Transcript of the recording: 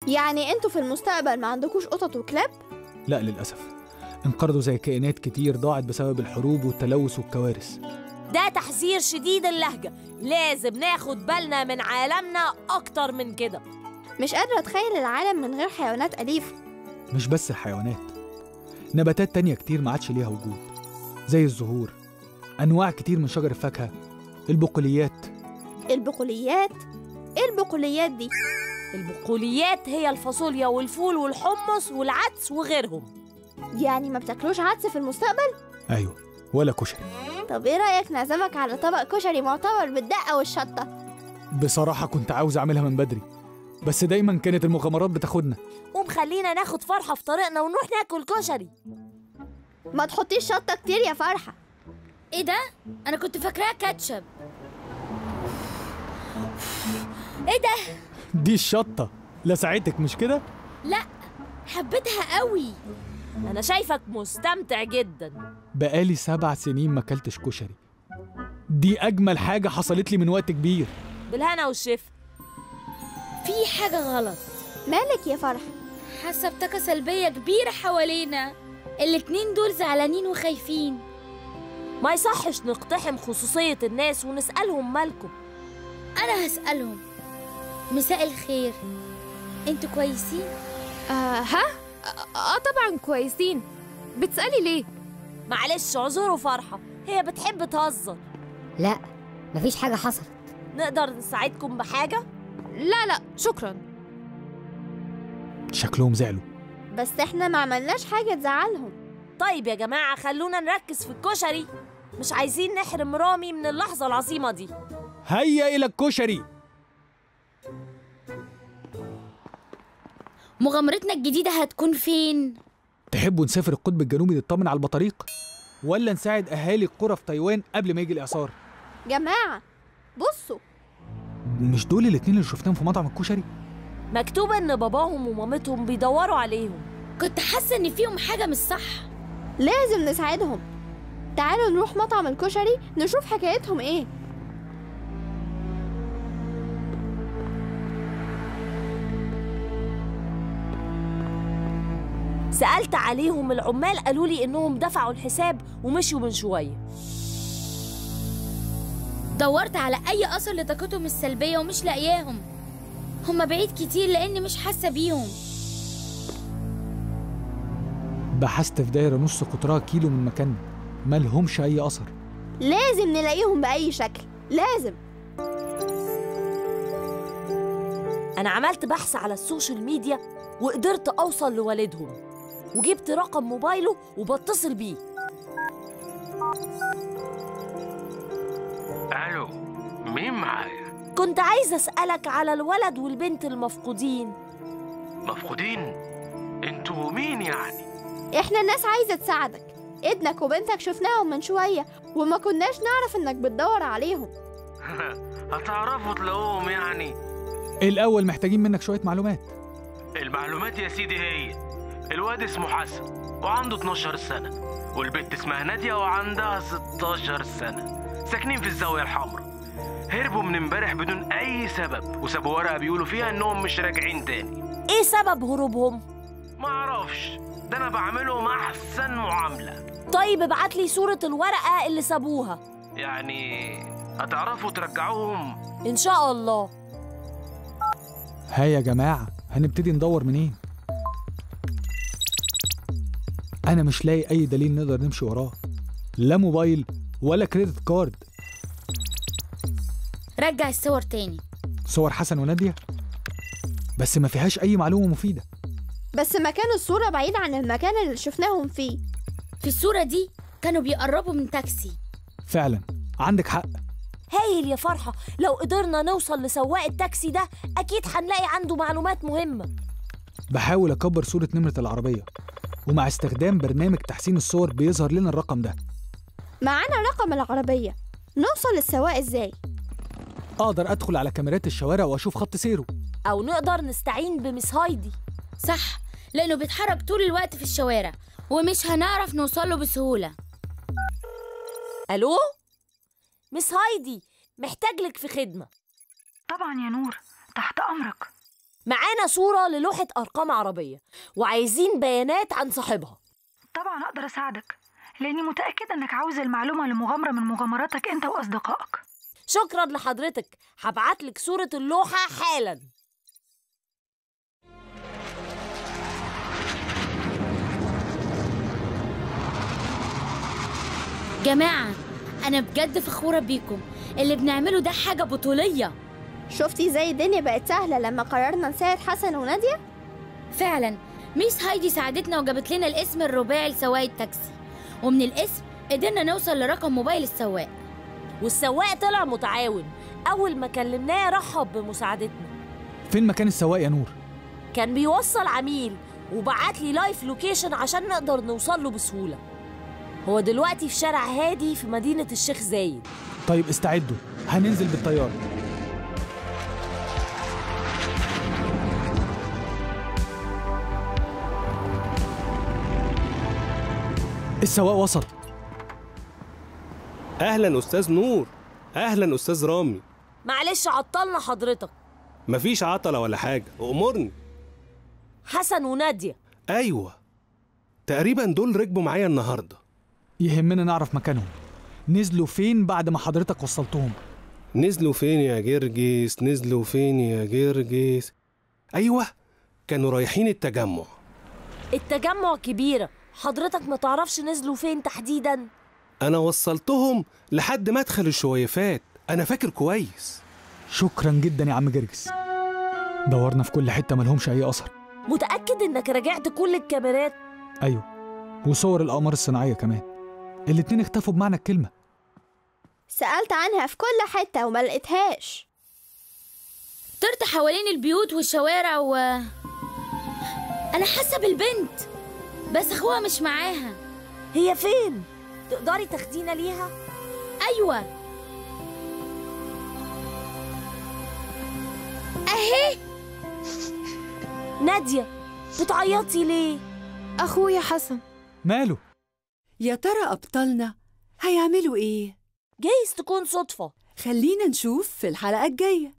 يعني انتوا في المستقبل ما عندكوش قطط وكلاب لا للأسف انقرضوا زي كائنات كتير ضاعت بسبب الحروب والتلوث والكوارث ده تحذير شديد اللهجة لازم ناخد بالنا من عالمنا أكتر من كده مش قادرة أتخيل العالم من غير حيوانات أليفة مش بس الحيوانات نباتات تانية كتير ما عادش ليها وجود زي الزهور أنواع كتير من شجر الفاكهة البقوليات البقوليات ايه البقوليات دي البقوليات هي الفاصوليا والفول والحمص والعدس وغيرهم يعني ما بتاكلوش عدس في المستقبل أيوة ولا كشري طب ايه رأيك نعزمك على طبق كشري معتبر بالدقة والشطة بصراحة كنت عاوز أعملها من بدري بس دايما كانت المغامرات بتاخدنا ومخلينا ناخد فرحة في طريقنا ونروح ناكل كشري ما تحطيش شطة كتير يا فرحة ايه ده انا كنت فاكراها كاتشب ايه ده دي الشطة لسعتك مش كده؟ لا حبيتها قوي أنا شايفك مستمتع جدا بقالي سبع سنين ما أكلتش كشري دي أجمل حاجة حصلت لي من وقت كبير بالهنا والشفا في حاجه غلط مالك يا فرحة حاسه بطاقه سلبيه كبيره حوالينا الاتنين دول زعلانين وخايفين ما يصحش نقتحم خصوصية الناس ونسألهم مالكم انا هسالهم مساء الخير انتوا كويسين آه ها؟ اه طبعا كويسين بتسألي ليه؟ معلش اعذروا فرحة هي بتحب تهزر لا مفيش حاجة حصلت نقدر نساعدكم بحاجة؟ لا لا شكرا شكلهم زعلوا بس احنا ما عملناش حاجة تزعلهم طيب يا جماعة خلونا نركز في الكشري مش عايزين نحرم رامي من اللحظة العظيمة دي هيا إلى الكشري مغامرتنا الجديده هتكون فين تحبوا نسافر القطب الجنوبي نطمن على البطاريق ولا نساعد أهالي القرى في تايوان قبل ما يجي الإعصار جماعة بصوا مش دول الاتنين اللي شفناهم في مطعم الكشري مكتوب ان باباهم ومامتهم بيدوروا عليهم كنت حاسه ان فيهم حاجه مش صح لازم نساعدهم تعالوا نروح مطعم الكشري نشوف حكايتهم ايه سألت عليهم العمال قالوا لي انهم دفعوا الحساب ومشوا من شوية دورت على اي اثر لطاقتهم السلبيه ومش لاقياهم هما بعيد كتير لاني مش حاسه بيهم بحثت في دايرة نص قطرها كيلو من مكاننا مالهمش أي أثر لازم نلاقيهم بأي شكل لازم انا عملت بحث على السوشيال ميديا وقدرت اوصل لوالدهم وجبت رقم موبايله وبتصل بيه الو مين معايا كنت عايزة اسألك على الولد والبنت المفقودين مفقودين انتوا مين يعني احنا الناس عايزة تساعدك ابنك وبنتك شفناهم من شوية وما كناش نعرف انك بتدور عليهم هتعرفوا تلاقوهم يعني الأول محتاجين منك شوية معلومات المعلومات يا سيدي هي الواد اسمه حسن وعنده 12 سنة والبنت اسمها نادية وعندها 16 سنة ساكنين في الزاوية الحمراء هربوا من امبارح بدون أي سبب وسابوا ورقة بيقولوا فيها إنهم مش راجعين تاني ايه سبب هروبهم؟ معرفش ده أنا بعملهم أحسن معاملة طيب ابعت لي صورة الورقة اللي سابوها يعني هتعرفوا ترجعوهم ان شاء الله ها يا جماعة هنبتدي ندور منين أنا مش لاقي أي دليل نقدر نمشي وراه لا موبايل ولا كريدت كارد رجع الصور تاني صور حسن ونادية بس ما فيهاش أي معلومة مفيدة بس مكان الصورة بعيد عن المكان اللي شفناهم فيه في الصوره دي كانوا بيقربوا من تاكسي فعلا عندك حق هايل يا فرحة لو قدرنا نوصل لسواق التاكسي ده أكيد هنلاقي عنده معلومات مهمة بحاول أكبر صورة نمرة العربية ومع استخدام برنامج تحسين الصور بيظهر لنا الرقم ده معانا رقم العربية نوصل للسواق ازاي أقدر أدخل على كاميرات الشوارع وأشوف خط سيره أو نقدر نستعين بمس هايدي صح لانه بيتحرك طول الوقت في الشوارع ومش هنعرف نوصله بسهوله ألو؟ مس هايدي محتاج لك في خدمة طبعا يا نور تحت أمرك معانا صورة للوحة أرقام عربية وعايزين بيانات عن صاحبها طبعا اقدر اساعدك لاني متاكده انك عاوز المعلومه لمغامره من مغامراتك انت واصدقائك شكرا لحضرتك هبعتلك صورة اللوحة حالا جماعة أنا بجد فخورة بيكم اللي بنعمله ده حاجة بطولية شفتي زي الدنيا بقت سهلة لما قررنا نساعد حسن ونادية فعلا ميس هايدي ساعدتنا وجابت لنا الاسم الرباعي لسواق التاكسي ومن الاسم قدرنا نوصل لرقم موبايل السواق والسواق طلع متعاون أول ما كلمناه رحب بمساعدتنا فين مكان السواق يا نور كان بيوصل عميل وبعت لي لايف لوكيشن عشان نقدر نوصل له بسهولة هو دلوقتي في شارع هادي في مدينة الشيخ زايد طيب استعدوا هننزل بالطيارة السواق وصل اهلا استاذ نور اهلا استاذ رامي معلش عطلنا حضرتك مفيش عطله ولا حاجه امرني حسن ونادية ايوه تقريبا دول ركبوا معايا النهارده يهمنا نعرف مكانهم نزلوا فين بعد ما حضرتك وصلتهم نزلوا فين يا جرجس نزلوا فين يا جرجس ايوه كانوا رايحين التجمع التجمع كبيرة حضرتك ما تعرفش نزلوا فين تحديدا انا وصلتهم لحد مدخل الشويفات انا فاكر كويس شكرا جدا يا عم جرجس دورنا في كل حتة ملهمش أي أثر متأكد إنك راجعت كل الكاميرات أيوه وصور الأقمار الصناعية كمان الاتنين اختفوا بمعنى الكلمة سألت عنها في كل حتة وما لقيتهاش طرت حوالين البيوت والشوارع و أنا حاسة بالبنت بس أخوها مش معاها هي فين؟ تقدري تاخدينا ليها؟ أيوة أهي نادية بتعيطي ليه؟ أخويا حسن ماله يا ترى أبطالنا هيعملوا إيه؟ جايز تكون صدفة خلينا نشوف في الحلقة الجاية